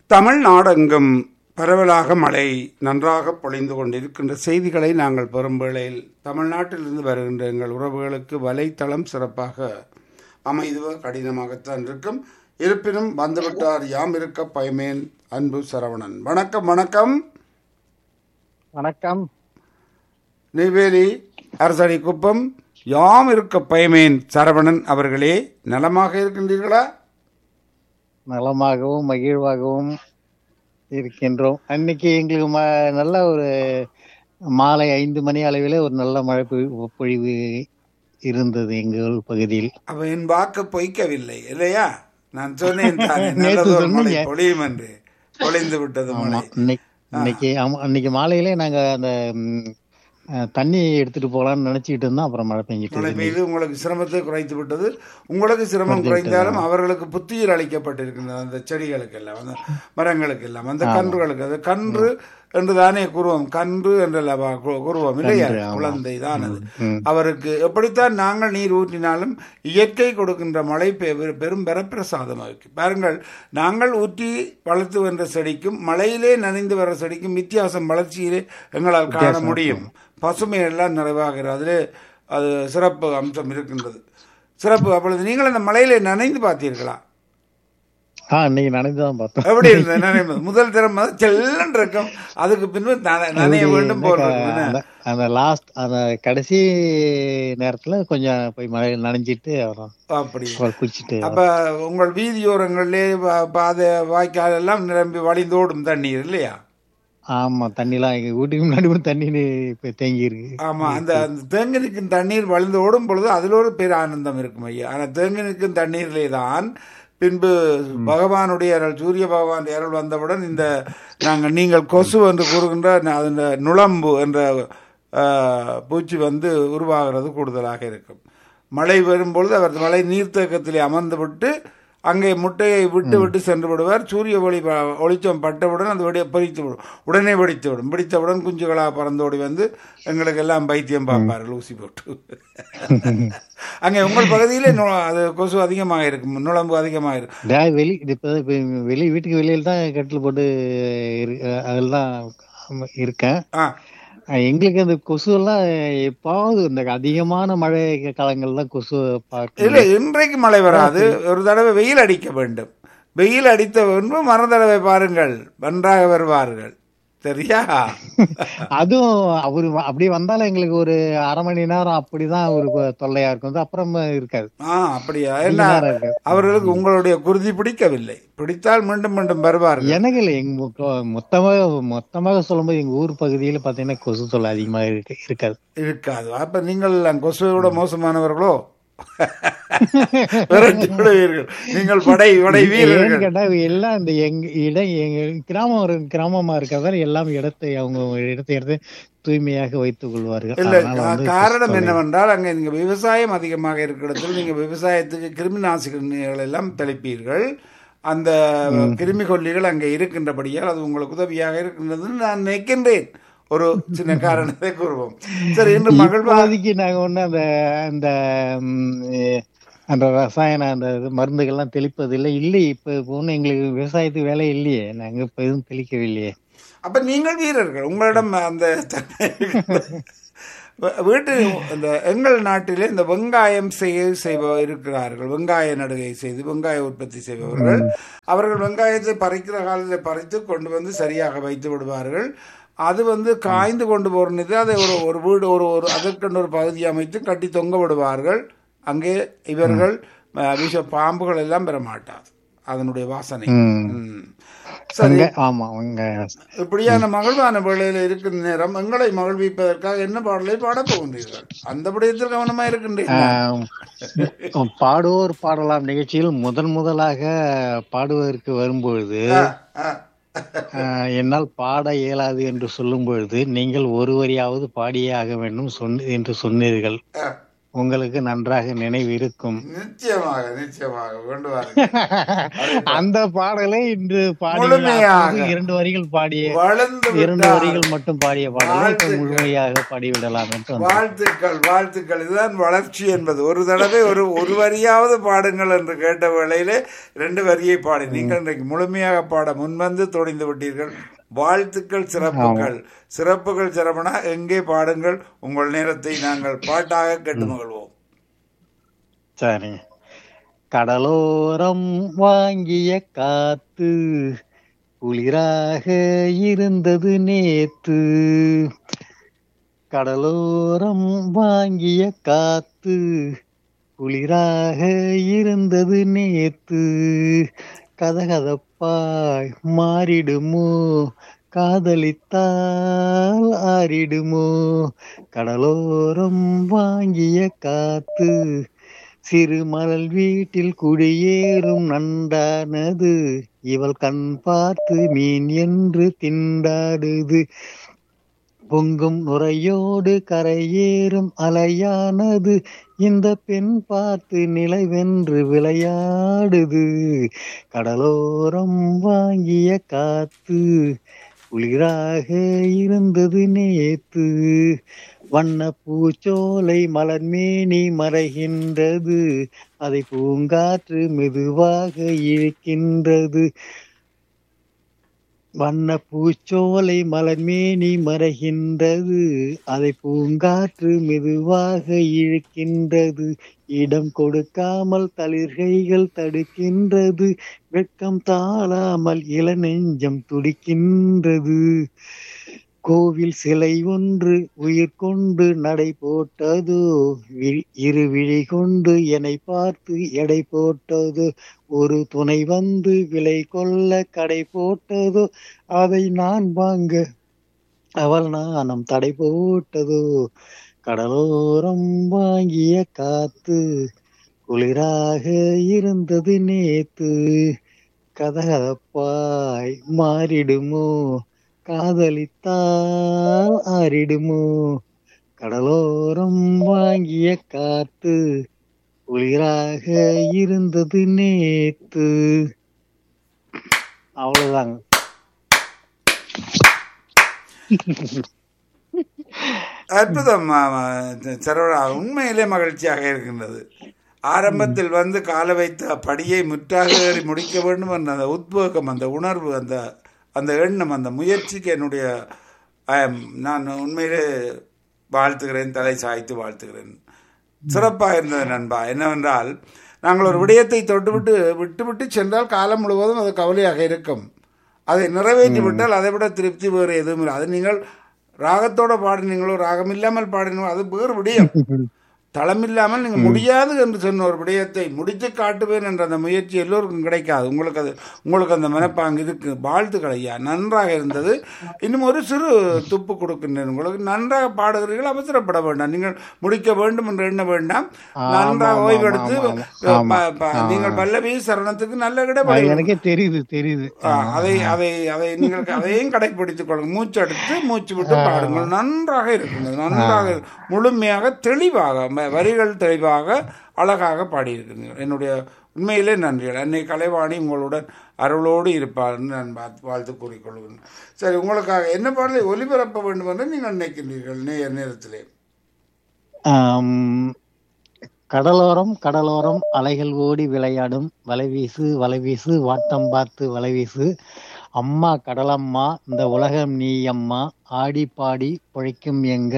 தமிழ்நாடெங்கும் பரவலாக மழை நன்றாக பொழிந்து கொண்டிருக்கின்ற செய்திகளை நாங்கள் பெறும் வேளையில் தமிழ்நாட்டிலிருந்து வருகின்ற எங்கள் உறவுகளுக்கு வலைத்தளம் சிறப்பாக அமைதுவ கடினமாகத்தான் இருக்கும் இருப்பினும் வந்துவிட்டார் யாம் இருக்க பயமேன் அன்பு சரவணன் வணக்கம் வணக்கம் வணக்கம் நெய்வேலி அரசடி குப்பம் யாம் இருக்க பயமேன் சரவணன் அவர்களே நலமாக இருக்கின்றீர்களா நலமாகவும் மகிழ்வாகவும் இருக்கின்றோம் அன்னைக்கு எங்களுக்கு ம- நல்ல ஒரு மாலை ஐந்து மணி அளவில் ஒரு நல்ல மழை பொழி- பொழிவு இருந்தது எங்கள் பகுதியில் அவ என் வாக்கு பொய்க்கவில்லை இல்லையா நான் சொன்னேன் தானே நேத்து நல்லதொரு மழை சொன்னீங்க. பொழியும் என்று பொழிந்து விட்டது ஆமா மழை இன்னைக்கு இன்னைக்கு ஆமா அன்னைக்கு மாலையிலே நாங்க அந்த ம், அஹ், தண்ணி எடுத்துட்டு போலாம்னு நினைச்சிட்டு இருந்தோம் அப்புறம் மழை பெஞ்சிட்டு மழை இருந்தது. பெய்து உங்களுக்கு சிரமத்தை குறைத்து விட்டது உங்களுக்கு சிரமம் குறைந்தாலும் அவர்களுக்கு புத்துயிர் அளிக்கப்பட்டிருக்கின்றது அந்த செடிகளுக்கு எல்லாம் அந்த மரங்களுக்கு எல்லாம் அந்த கன்றுகளுக்கு அது கன்று என்று தானே கூறுவோம் கன்று என்றல்லவா கூ- கூறுவோம் இல்லையா குழந்தை தான் அது அவருக்கு எப்படித்தான் நாங்கள் நீர் ஊற்றினாலும் இயற்கை கொடுக்கின்ற மழை பெ- பெரும் வரப்பிரசாதமாக இருக்கு பாருங்கள் நாங்கள் ஊற்றி வளர்த்து வந்த செடிக்கும் மழையிலே நனைந்து வர செடிக்கும் வித்தியாசம் வளர்ச்சியிலே எங்களால் காண முடியும் பசுமை எல்லாம் நிறைவாகிறது அதிலே அது சிறப்பு அம்சம் இருக்கின்றது சிறப்பு அப்பொழுது நீங்கள் அந்த மலையிலே நனைந்து பார்த்தீர்களா ஆ இன்னைக்கு நனைந்துதான் பார்த்தோம் எப்படி இருந்தது நனைவது முதல் திறம் வந்து செல்லன் இருக்கும் அதுக்கு பின்பு நன- நனைய வேண்டும் போல் இருக்கும் என்ன? அந்த- அந்த லாஸ்ட் அந்த கடைசி நேரத்துல கொஞ்சம் போய் மழை நனைஞ்சிட்டு அப்புறம் அப்படி அப்புறம் குளிச்சுட்டு அப்ப உங்கள் வீதியோரங்களிலே வா- பாதை வாய்க்கால் எல்லாம் நிரம்பி வழிந்தோடும் தண்ணீர் இல்லையா ஆமா தண்ணிலாம் எங்க வீட்டுக்கு முன்னாடி கூட தண்ணி இப்ப தேங்கி இருக்கு ஆமா அந்த அந்த தேங்கி நிற்கும் தண்ணீர் வழிந்து ஓடும் பொழுது அதில் ஒரு பேர் ஆனந்தம் இருக்கும் ஐயா ஆனால் தேங்கி நிற்கும் தண்ணீரிலே தான் பின்பு பகவானுடைய அருள் சூரிய பகவான் அருள் வந்தவுடன் இந்த நாங்கள் நீங்கள் கொசு என்று கூறுகின்ற ந- அந்த நுளம்பு என்ற ஆஹ், பூச்சி வந்து உருவாகிறது கூடுதலாக இருக்கும் மழை வரும்பொழுது அவர் மழை நீர்த்தேக்கத்திலே அமர்ந்து விட்டு அங்கே முட்டையை விட்டு விட்டு சென்று விடுவார் சூரிய ஒளி ப- ஒளிச்சம் பட்டவுடன் அது வெடி பறித்து விடும் உடனே வெடித்து விடும் பிடித்தவுடன் குஞ்சுகளாக பறந்தோடி வந்து எங்களுக்கு எல்லாம் பைத்தியம் பார்ப்பார்கள் ஊசி போட்டு அங்கே உங்கள் பகுதியிலே நு- அது கொசு அதிகமாக இருக்கும் நுழம்பு அதிகமாக இருக்கும் டேய், வெளி இப்ப இப்ப வெளி வீட்டுக்கு வெளியில தான் கட்டில் போட்டு இரு- அதில் தான் இருக்கேன் ஆ அஹ் எங்களுக்கு அந்த கொசு எல்லாம் எப்பாவது இந்த அதிகமான மழை காலங்கள்ல கொசு பார்க்க இல்லை இன்றைக்கு மழை வராது ஒரு தடவை வெயில் அடிக்க வேண்டும் வெயில் அடித்த பின்பு மறு தடவை பாருங்கள் நன்றாக வருவார்கள் சரியா அதுவும் அவரு வ- அப்படி வந்தாலும் எங்களுக்கு ஒரு அரை மணி நேரம் அப்படிதான் ஒரு கொ- தொல்லையா இருக்கும் அது அப்புறமா இருக்காது ஆ அப்படியா அதிக என்ன நேரம் இருக்காது அவர்களுக்கு உங்களுடைய குருதி பிடிக்கவில்லை பிடித்தால் மீண்டும் மீண்டும் வருவார்கள் எனக்கு இல்லை எங்க மொத்த- மொத்தமாக மொத்தமாக சொல்லும்போது எங்க ஊர் பகுதியில பாத்தீங்கன்னா கொசு தொல்லை அதிகமா இருக்கு இருக்காது இருக்காது அப்ப நீங்கள் கொசுவோட மோசமானவர்களோ விரட்டி விடுவீர்கள் நீங்கள் படை படை ஏன்னு வீரர்கள் கேட்டா எல்லாம் இந்த எங்க இடம் எங்க கிராமம் ஒரு கிராமமா இருக்கிறதால எல்லாம் இடத்தை அவங்க இடத்தை எடுத்து தூய்மையாக வைத்துக் கொள்வார்கள் இல்ல அதனால கா- வந்து காரணம் என்னவென்றால் அங்கே நீங்க விவசாயம் அதிகமாக இருக்கிற இடத்தில் நீங்க விவசாயத்துக்கு கிருமி நாசினிகள் எல்லாம் தெளிப்பீர்கள் அந்த கிருமி கொல்லிகள் அங்கே இருக்கின்றபடியால் அது உங்களுக்கு உதவியாக இருக்கின்றதுன்னு நான் நினைக்கின்றேன் ஒரு சின்ன காரணத்தை கூறுவோம் சரி இன்று மகிழ்வா இப்போதைக்கு நாங்க ஒண்ணு அந்த அந்த ம், எ- அந்த ரசாயன அந்த இது மருந்துகள்லாம் தெளிப்பதில்லை இல்லை இப்ப இப்போ ஒண்ணும் எங்களுக்கு விவசாயத்துக்கு வேலை இல்லையே நாங்க இப்ப எதுவும் தெளிக்கவில்லையே அப்ப நீங்கள் வீரர்கள் உங்களிடம் அந்த வீ- வீட்டு இந்த எங்கள் நாட்டிலே இந்த வெங்காயம் செய்ய செய்வ இருக்கிறார்கள் வெங்காய நடுகை செய்து வெங்காய உற்பத்தி செய்பவர்கள் அவர்கள் வெங்காயத்தை பறிக்கிற காலத்தில் பறித்து கொண்டு வந்து சரியாக வைத்து விடுவார்கள் அது வந்து காய்ந்து கொண்டு போறது அதை ஒரு ஒரு வீடு ஒரு ஒரு அதற்கென்று ஒரு பகுதி அமைத்து கட்டி தொங்க விடுவார்கள் அங்கே இவர்கள் அஹ், விஷ பாம்புகள் எல்லாம் பெற மாட்டாது அதனுடைய வாசனை ம். ம். சரி அங்க ஆமா அவங்க இப்படியான மகிழ்வான வேளையில் இருக்கிற நேரம் எங்களை மகிழ்விப்பதற்காக என்ன பாடலை பாடப் போகின்றீர்கள் அந்த விடயத்தில் கவனமா இருக்கின்றீர்கள் ஆம், பாடுவோர் பாடலாம் நிகழ்ச்சியில் முதன் முதலாக பாடுவதற்கு வரும்பொழுது ஆஹ், என்னால் பாட இயலாது என்று சொல்லும் பொழுது நீங்கள் ஒரு வரியாவது பாடியே ஆக வேண்டும் சொன்ன என்று சொன்னீர்கள் உங்களுக்கு நன்றாக நினைவு இருக்கும் நிச்சயமாக நிச்சயமாக கொண்டு வாருங்கள் அந்த பாடலை இன்று பாடி முழுமையாக. இரண்டு வரிகள் பாடிய வளர்ந்து இரண்டு விட்டால் வரிகள் மட்டும் பாடிய பாடலை இப்ப வாழ்த்துக்கள். முழுமையாக பாடிவிடலாம் என்று வந்தேன். வாழ்த்துக்கள் வாழ்த்துக்கள் இதுதான் வளர்ச்சி என்பது ஒரு தடவை ஒரு ஒரு வரியாவது பாடுங்கள் என்று கேட்ட வேளையிலே ரெண்டு வரியை பாடி நீங்கள் இன்றைக்கு முழுமையாக பாட முன்வந்து துணிந்து விட்டீர்கள் வாழ்த்துக்கள் சிறப்புகள் சிறப்புகள் சிறப்புனா எங்கே பாடுங்கள் உங்கள் நேரத்தை நாங்கள் பாட்டாக கேட்டு மகிழ்வோம் சரி கடலோரம் வாங்கிய காத்து குளிராக இருந்தது நேத்து கடலோரம் வாங்கிய காத்து குளிராக இருந்தது நேத்து கதகதப்பாய் மாறிடுமோ காதலித்தால் ஆறிடுமோ கடலோரம் வாங்கிய காத்து சிறு மணல் வீட்டில் குடியேறும் நண்டானது இவள் கண் பார்த்து மீன் என்று திண்டாடுது பொங்கும் நுரையோடு கரையேறும் அலையானது இந்த பெண் பார்த்து நிலைவென்று விளையாடுது கடலோரம் வாங்கிய காத்து குளிராக இருந்தது நேத்து வண்ண பூச்சோலை மலர்மேனி மறைகின்றது அதை பூங்காற்று மெதுவாக இழுக்கின்றது வண்ண பூச்சோலை மலர்மேனி மறைகின்றது அதை பூங்காற்று மெதுவாக இழுக்கின்றது இடம் கொடுக்காமல் தளிர்கைகள் தடுக்கின்றது வெட்கம் தாழாமல் இளநெஞ்சம் துடிக்கின்றது கோவில் சிலை ஒன்று உயிர் கொண்டு நடை போட்டதோ வி- இரு விழி கொண்டு என்னை பார்த்து எடை போட்டதோ ஒரு துணை வந்து விலை கொள்ள கடை போட்டதோ அதை நான் வாங்க அவள் நாணம் தடை போட்டதோ கடலோரம் வாங்கிய காத்து குளிராக இருந்தது நேத்து கதகதப்பாய் மாறிடுமோ காதலித்தால் ஆறிடுமோ கடலோரம் வாங்கிய காத்து குளிராக இருந்தது நேத்து அவ்வளவுதாங்க அற்புதம் ஆமா, சரவணா உண்மையிலே மகிழ்ச்சியாக இருக்கின்றது ஆரம்பத்தில் வந்து கால வைத்த படியை முற்றாக ஏறி முடிக்க வேண்டும் என்ற அந்த உத்வேகம் அந்த உணர்வு அந்த அந்த எண்ணம் அந்த முயற்சிக்கு என்னுடைய ஆம், நான் உண்மையிலே வாழ்த்துகிறேன் தலை சாய்த்து வாழ்த்துகிறேன் சிறப்பாக இருந்தது நண்பா என்னவென்றால் நாங்கள் ஒரு விடயத்தை தொட்டுவிட்டு விட்டுவிட்டு சென்றால் காலம் முழுவதும் அது கவலையாக இருக்கும் அதை நிறைவேற்றி விட்டால் அதை விட திருப்தி வேறு எதுவும் இல்லை அது நீங்கள் ராகத்தோட பாடினீங்களோ ராகம் இல்லாமல் பாடினீங்களோ அது வேறு விடயம் தளம் இல்லாமல் நீங்கள் முடியாது என்று சொன்ன ஒரு விடயத்தை முடித்து காட்டுவேன் என்ற அந்த முயற்சி எல்லோருக்கும் கிடைக்காது உங்களுக்கு அது உங்களுக்கு அந்த மனப்பாங்கு இருக்கு வாழ்த்துக்கள் ஐயா நன்றாக இருந்தது இன்னும் ஒரு சிறு துப்பு கொடுக்கின்றேன் உங்களுக்கு நன்றாக பாடுகிறீர்கள் அவசரப்பட வேண்டாம் நீங்கள் முடிக்க வேண்டும் என்று எண்ண வேண்டாம் நன்றாக ஆமா, ஓய்வெடுத்து ஆமா, ஆமா. ப- ப- நீங்கள் பல்லவி சரணத்துக்கு நல்ல அது கிடைப்பது எனக்கே தெரியுது தெரியுது ஆ, அதை அதை அதை நீங்கள் அதையும் கடைபிடித்துக் கொள்ளுங்கள் மூச்சு எடுத்து மூச்சு விட்டு பாடுங்கள் நன்றாக இருக்கின்றது நன்றாக முழுமையாக தெளிவாக ம- வரிகள் தெளிவாக அழகாக பாடியிருக்கிறீர்கள் என்னுடைய உண்மையிலே நன்றிகள் அன்னை கலைவாணி உங்களுடன் அருளோடு இருப்பார்னு நான் வாழ்த்து- வாழ்த்து கூறிக்கொள்கிறேன் சரி உங்களுக்காக என்ன பாடலை ஒலிபரப்ப வேண்டும் என்று நீங்கள் நினைக்கின்றீர்கள் நேர் நேரத்திலே ஆம், கடலோரம் கடலோரம் அலைகள் ஓடி விளையாடும் வலைவீசு வலைவீசு வாட்டம் பார்த்து வலைவீசு அம்மா கடலம்மா இந்த உலகம் நீ அம்மா ஆடி பாடி பிழைக்கும் எங்க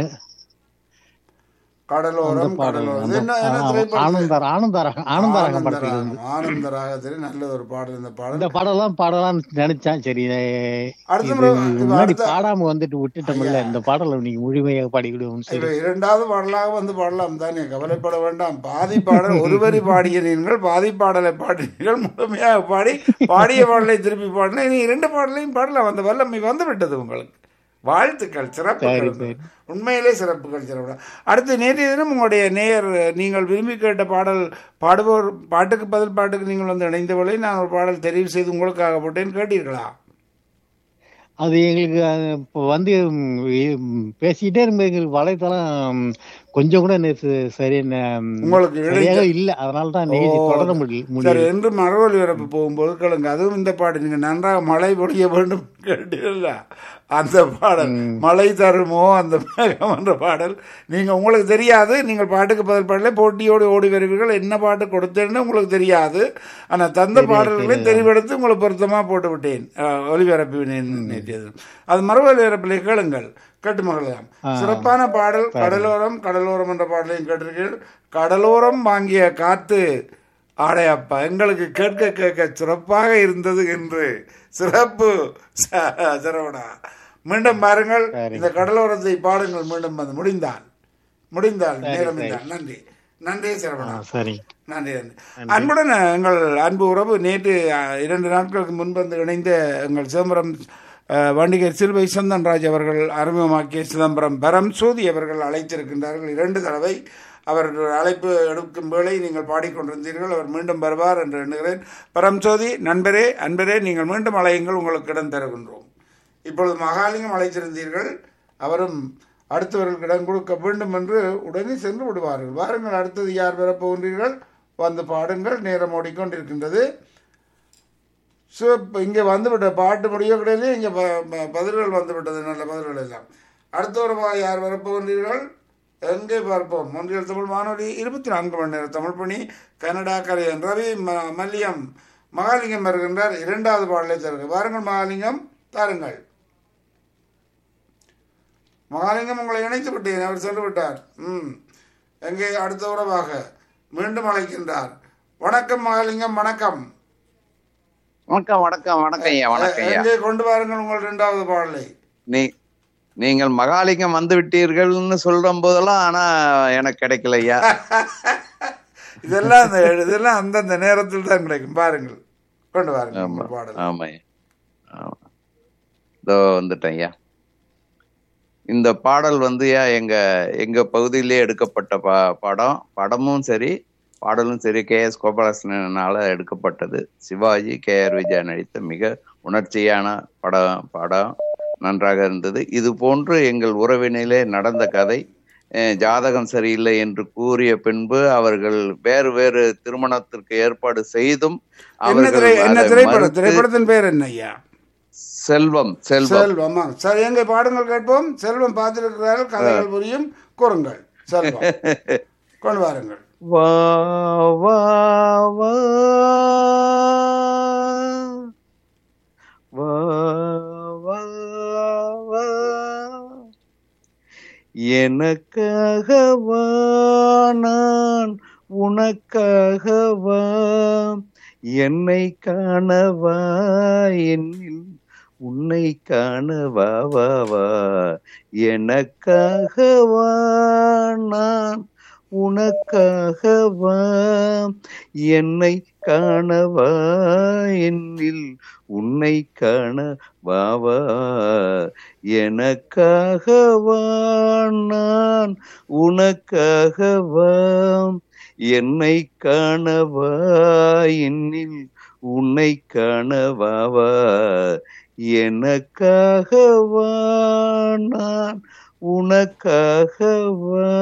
அந்த கடலோரம் பாடல் கடலோரம் அந்த இது என்ன என்ன ஆ, திரைப்படம் ஆனந்தர் ஆனந்தர் ஆனந்தரகம் படத்தில் இருந்து ஆனந்தராகம் ஆனந்தராகத்திலே நல்ல ஒரு பாடல் இந்த பாடல் இந்த பாடலாம் பாடலாம்னு நினைச்சேன் சரி இதை அடுத்த இது முறை இப்ப முன்னாடி அடுத்த பாடாம வந்துட்டு விட்டுட்டோம்ல இந்த பாடலை நீங்க முழுமையாக பாடிக்கிடுவோம் சரி இப்ப இரண்டாவது பாடலாக வந்து பாடலாம் தானே கவலைப்பட வேண்டாம் பாதி பாடல் ஒரு வரி பாடிய நீங்கள் பாதி பாடலை பாடினீர்கள் முழுமையாக பாடி பாடிய பாடலை திருப்பி பாடினா இனி இரண்டு பாடலையும் பாடலாம் அந்த வல்லமை வந்து விட்டது உங்களுக்கு வாழ்த்துக்கள் சிறப்புகள் சரி. உண்மையிலே சிறப்புகள் சிறப்பு அடுத்து நேற்றைய தினம் உங்களுடைய நேயர் நீங்கள் விரும்பி கேட்ட பாடல் பாடுவோர் பாட்டுக்கு பதில் பாட்டுக்கு நீங்கள் வந்து இணைந்தவளை நான் ஒரு பாடல் தெரிவு செய்து உங்களுக்காக போட்டேன் கேட்டீர்களா அது எங்களுக்கு அது இப்போ வந்து ம், ம், பேசிக்கிட்டே இருக்கும்போது எங்களுக்கு வலைத்தளம் கொஞ்சம் கூட நேற்று சரி ந- உங்களுக்கு இடைஞ்ச- சரியாக இல்ல அதனால தான் நிகழ்ச்சி ஓ, தொடர முடியல சரி முடியல என்று மரவழி வரப்பு போகும்போது கேளுங்க அதுவும் இந்த பாட்டு நீங்க நன்றாக மழை பொழிய வேண்டும் கேட்டீங்கல்ல அந்த பாடல் மழை தருமோ அந்த மேகம் என்ற பாடல் நீங்க உங்களுக்கு தெரியாது நீங்கள் பாட்டுக்கு பதில் பாடல போட்டியோடு ஓடி வருவீர்கள் என்ன பாட்டு கொடுத்தேன்னு உங்களுக்கு தெரியாது ஆனா தந்த பாடல்களை தெரிவெடுத்து உங்களை பொருத்தமா போட்டு விட்டேன் அஹ், ஒலிபரப்பினேன் நேற்றையது அது மரவழி வரப்பிலே கேளுங்கள் கேட்டு மகளலாம் சிறப்பான பாடல் கடலோரம் கடலோரம் என்ற பாடலையும் கேட்டிருக்கீர்கள் கடலோரம் வாங்கிய காத்து ஆடையப்பா எங்களுக்கு கேட்க கேட்க சிறப்பாக இருந்தது என்று சிறப்பு ச- சரவணா மீண்டும் பாருங்கள் இந்த கடலோரத்தை பாடுங்கள் மீண்டும் வந்து முடிந்தால் முடிந்தால் நேரம் இருந்தால் நன்றி நன்றி சரவணா சரி நன்றி நன்றி அன்புடன் எங்கள் அன்பு உறவு நேற்று அஹ், இரண்டு நாட்களுக்கு முன்பு வந்து இணைந்த எங்கள் சிதம்பரம் அஹ், வண்டிகர் சிலுவை சந்தன்ராஜ் அவர்கள் அறிமுகமாக்கிய சிதம்பரம் பரம் சோதி அவர்கள் அழைத்திருக்கின்றார்கள் இரண்டு தடவை அவர் அழைப்பு எடுக்கும் வேளை நீங்கள் பாடிக்கொண்டிருந்தீர்கள் அவர் மீண்டும் வருவார் என்று எண்ணுகிறேன் பரம் சோதி நண்பரே அன்பரே நீங்கள் மீண்டும் அழையுங்கள் உங்களுக்கு இடம் தருகின்றோம் இப்பொழுது மகாலிங்கம் அழைத்திருந்தீர்கள் அவரும் அடுத்தவர்களுக்கு இடம் கொடுக்க வேண்டும் என்று உடனே சென்று விடுவார்கள் வாருங்கள் அடுத்தது யார் வரப் போகின்றீர்கள் வந்து பாடுங்கள் நேரம் ஓடிக்கொண்டிருக்கின்றது ஸோ இப்போ இங்கே வந்துவிட்ட பாட்டு முடிய கிடையாது இங்கே ப- ப- பதில்கள் வந்துவிட்டது நல்ல பதில்கள் எல்லாம் அடுத்த ஒரு வா- யார் வரப்போகின்றீர்கள் எங்கே பார்ப்போம் ஒன்றியல் தமிழ் வானொலி இருபத்தி நான்கு மணி நேரம் தமிழ் பணி கனடா கரையன் ரவி ம- மல்லியம் மகாலிங்கம் வருகின்றார் இரண்டாவது பாடலை தருக வாருங்கள் மகாலிங்கம் தாருங்கள் மகாலிங்கம் உங்களை இணைத்து விட்டேன் அவர் சென்று விட்டார் ம் எங்கே அடுத்த உறவாக மீண்டும் அழைக்கின்றார் வணக்கம் மகாலிங்கம் வணக்கம் வணக்கம் வணக்கம் வணக்கம் ஐயா வணக்கம் ஐயா எங்கே கொண்டு வாருங்கள் உங்கள் இரண்டாவது பாடலை நீ நீங்கள் மகாலிங்கம் வந்து விட்டீர்கள்னு சொல்ற போதெல்லாம் ஆனா எனக்கு கிடைக்கல ஐயா இதெல்லாம் அந்த இதெல்லாம் அந்தந்த நேரத்தில் தான் கிடைக்கும் பாருங்கள் கொண்டு வாருங்கள் ஆமா உங்கள் பாடல் ஆமா ஐயா. ஆமா இதோ வந்துட்டேன் ஐயா இந்த பாடல் வந்து ஐயா எங்க எங்க பகுதியிலே எடுக்கப்பட்ட பா படம் படமும் சரி பாடலும் சரி கே எஸ் கோபாலகிருஷ்ணனால எடுக்கப்பட்டது சிவாஜி கே ஆர் விஜயா நடித்த மிக உணர்ச்சியான படம் படம் நன்றாக இருந்தது இது போன்று எங்கள் உறவினிலே நடந்த கதை அஹ், ஜாதகம் சரியில்லை என்று கூறிய பின்பு அவர்கள் வேறு வேறு திருமணத்திற்கு ஏற்பாடு செய்தும் என்ன அவர்கள் திரை என்ன அதை திரைப்படம் மறுத்து திரைப்படத்தின் பேர் என்ன ஐயா செல்வம் செல்வம் செல்வம் ஆ. சரி எங்கே பாடுங்கள் கேட்போம் செல்வம் பார்த்திருக்கிறார்கள் கதைகள் புரியும் கூறுங்கள் செல்வம் கொண்டு வாருங்கள் வா வா வா வா வா வா எனக்காகவா நான் உனக்காகவா என்னை காணவா என்னில் உன்னை காணவா வா வா எனக்காகவா நான் உனக்காகவா என்னை காணவா என்னில் உன்னை காண வாவா எனக்காகவா நான் உனக்காகவா என்னை காணவா என்னில் உன்னை காணவாவா எனக்காகவா நான் உனக்காகவா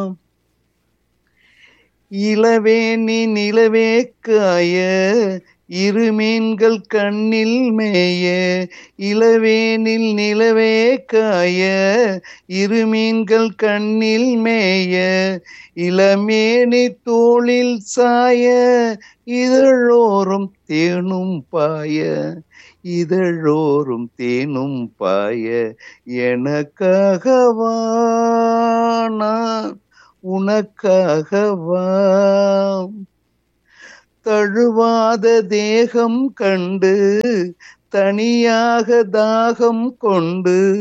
இளவேணி நிலவே காய இரு மீன்கள் கண்ணில் மேய இளவேனில் நிலவே காய இரு மீன்கள் கண்ணில் மேய இளமேனி தோளில் சாய இதழோறும் தேனும் பாய இதழோறும் தேனும் பாய எனக்காகவா நான் உனக்காகவா தழுவாத தேகம் கண்டு தனியாக தாகம் கொண்டு